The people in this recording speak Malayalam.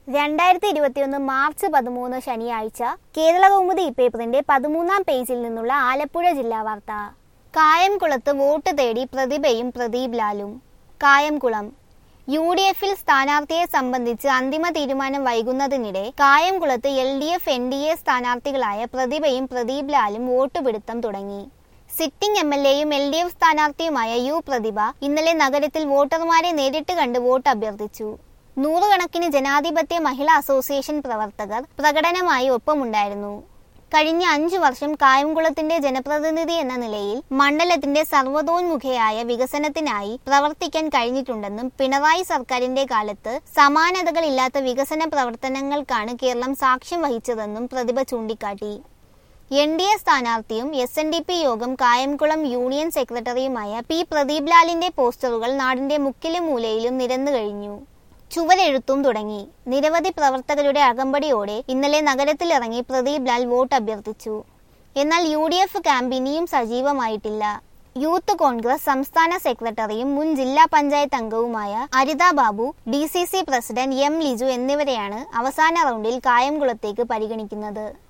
രണ്ടായിരത്തി ഇരുപത്തിയൊന്ന് മാർച്ച് പതിമൂന്ന് ശനിയാഴ്ച കേരളകൗമുദി പേപ്പറിന്റെ പതിമൂന്നാം പേജിൽ നിന്നുള്ള ആലപ്പുഴ ജില്ലാ വാർത്ത കായംകുളത്ത് വോട്ട് തേടി പ്രതിഭയും പ്രദീപ് ലാലും കായംകുളം യു ഡി എഫിൽ സ്ഥാനാർത്ഥിയെ സംബന്ധിച്ച് അന്തിമ തീരുമാനം വൈകുന്നതിനിടെ കായംകുളത്ത് L D F N D A സ്ഥാനാർത്ഥികളായ പ്രതിഭയും പ്രദീപ് ലാലും വോട്ടുപിടുത്തം തുടങ്ങി സിറ്റിംഗ് എം എൽ എയും എൽ ഡി എഫ് സ്ഥാനാർത്ഥിയുമായ യു പ്രതിഭ ഇന്നലെ നഗരത്തിൽ വോട്ടർമാരെ നേരിട്ട് കണ്ട് വോട്ട് അഭ്യർത്ഥിച്ചു നൂറുകണക്കിന് ജനാധിപത്യ മഹിളാ അസോസിയേഷൻ പ്രവർത്തകർ പ്രകടനമായി ഒപ്പമുണ്ടായിരുന്നു കഴിഞ്ഞ അഞ്ചു വർഷം കായംകുളത്തിന്റെ ജനപ്രതിനിധി എന്ന നിലയിൽ മണ്ഡലത്തിന്റെ സർവ്വതോന്മുഖയായ വികസനത്തിനായി പ്രവർത്തിക്കാൻ കഴിഞ്ഞിട്ടുണ്ടെന്നും പിണറായി സർക്കാരിന്റെ കാലത്ത് സമാനതകളില്ലാത്ത വികസന പ്രവർത്തനങ്ങൾക്കാണ് കേരളം സാക്ഷ്യം വഹിച്ചതെന്നും പ്രതിഭ ചൂണ്ടിക്കാട്ടി എൻ ഡി എ സ്ഥാനാർത്ഥിയും എസ് എൻ ഡി പി യോഗം കായംകുളം യൂണിയൻ സെക്രട്ടറിയുമായ പി പ്രദീപ് ലാലിന്റെ പോസ്റ്ററുകൾ നാടിന്റെ മുക്കിലും മൂലയിലും നിരന്നു കഴിഞ്ഞു ചുവരെഴുത്തും തുടങ്ങി നിരവധി പ്രവർത്തകരുടെ അകമ്പടിയോടെ ഇന്നലെ നഗരത്തിലിറങ്ങി പ്രദീപ് ലാൽ വോട്ട് അഭ്യർത്ഥിച്ചു എന്നാൽ യു ഡി എഫ് ക്യാമ്പ് ഇനിയും സജീവമായിട്ടില്ല യൂത്ത് കോൺഗ്രസ് സംസ്ഥാന സെക്രട്ടറിയും മുൻ ജില്ലാ പഞ്ചായത്ത് അംഗവുമായ Aritha Babu D C C president M Liju എന്നിവരെയാണ് അവസാന റൗണ്ടിൽ കായംകുളത്തേക്ക് പരിഗണിക്കുന്നത്